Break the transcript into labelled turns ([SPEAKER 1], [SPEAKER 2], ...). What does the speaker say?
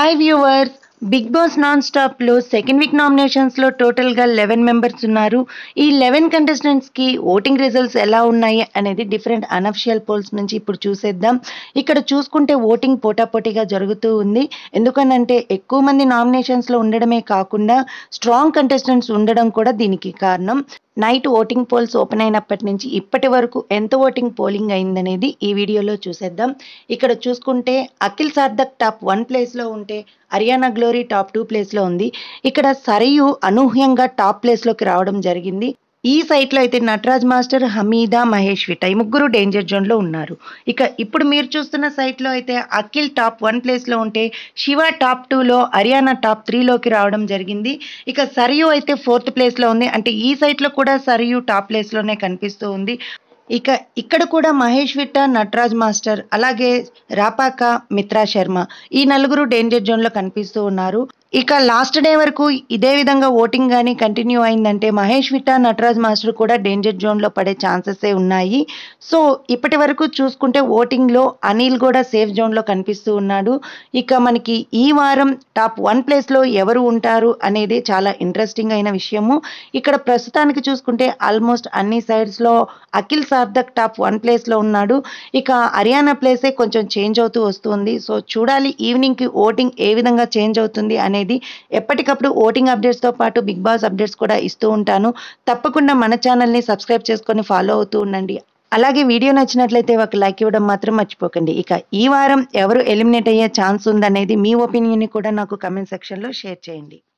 [SPEAKER 1] hi viewers Bigg Boss non స్టాప్లో second week నామినేషన్స్లో టోటల్గా లెవెన్ మెంబర్స్ ఉన్నారు ఈ లెవెన్ కంటెస్టెంట్స్కి ఓటింగ్ రిజల్ట్స్ ఎలా ఉన్నాయి అనేది డిఫరెంట్ అనఫిషియల్ పోల్స్ నుంచి ఇప్పుడు చూసేద్దాం ఇక్కడ చూసుకుంటే ఓటింగ్ పోటాపోటీగా జరుగుతూ ఉంది ఎందుకనంటే ఎక్కువ మంది నామినేషన్స్లో ఉండడమే కాకుండా స్ట్రాంగ్ కంటెస్టెంట్స్ ఉండడం కూడా దీనికి కారణం నైట్ ఓటింగ్ పోల్స్ ఓపెన్ అయినప్పటి నుంచి ఇప్పటి వరకు ఎంత ఓటింగ్ పోలింగ్ అయిందనేది ఈ వీడియోలో చూసేద్దాం ఇక్కడ చూసుకుంటే అఖిల్ సార్థక్ టాప్ వన్ ప్లేస్లో ఉంటే హర్యానా గ్లోరీ టాప్ టూ ప్లేస్లో ఉంది ఇక్కడ సరయు అనూహ్యంగా టాప్ ప్లేస్లోకి రావడం జరిగింది ఈ సైట్లో అయితే నటరాజ్ మాస్టర్ హమీదా మహేష్ విట ఈ ముగ్గురు డేంజర్ జోన్లో ఉన్నారు ఇక ఇప్పుడు మీరు చూస్తున్న సైట్లో అయితే అఖిల్ టాప్ వన్ ప్లేస్లో ఉంటే శివ టాప్ టూలో హర్యానా టాప్ త్రీలోకి రావడం జరిగింది ఇక సరియు అయితే ఫోర్త్ ప్లేస్లో ఉంది అంటే ఈ సైట్లో కూడా సరియు టాప్ ప్లేస్లోనే కనిపిస్తూ ఉంది ఇక ఇక్కడ కూడా మహేష్ విట్ట నటరాజ్ మాస్టర్ అలాగే రాపాక మిత్రా శర్మ ఈ నలుగురు డేంజర్ జోన్లో కనిపిస్తూ ఉన్నారు ఇక లాస్ట్ డే వరకు ఇదే విధంగా ఓటింగ్ కానీ కంటిన్యూ అయిందంటే మహేష్ విట్ట నటరాజ్ మాస్టర్ కూడా డేంజర్ జోన్లో పడే ఛాన్సెస్ ఉన్నాయి సో ఇప్పటి వరకు చూసుకుంటే ఓటింగ్లో అనిల్ కూడా సేఫ్ జోన్లో కనిపిస్తూ ఉన్నాడు ఇక మనకి ఈ వారం టాప్ వన్ ప్లేస్లో ఎవరు ఉంటారు అనేది చాలా ఇంట్రెస్టింగ్ అయిన విషయము ఇక్కడ ప్రస్తుతానికి చూసుకుంటే ఆల్మోస్ట్ అన్ని సైడ్స్లో అఖిల్ సార్థక్ టాప్ వన్ ప్లేస్లో ఉన్నాడు ఇక హర్యానా ప్లేసే కొంచెం చేంజ్ అవుతూ వస్తుంది సో చూడాలి ఈవినింగ్కి ఓటింగ్ ఏ విధంగా చేంజ్ అవుతుంది అనేది ఎప్పటికప్పుడు ఓటింగ్ అప్డేట్స్తో పాటు బిగ్ బాస్ అప్డేట్స్ కూడా ఇస్తూ ఉంటాను తప్పకుండా మన ఛానల్ని సబ్స్క్రైబ్ చేసుకొని ఫాలో అవుతూ ఉండండి అలాగే వీడియో నచ్చినట్లయితే ఒక లైక్ ఇవ్వడం మాత్రం మర్చిపోకండి ఇక ఈ వారం ఎవరు ఎలిమినేట్ అయ్యే ఛాన్స్ ఉందనేది మీ ఒపీనియన్ని కూడా నాకు కమెంట్ సెక్షన్లో షేర్ చేయండి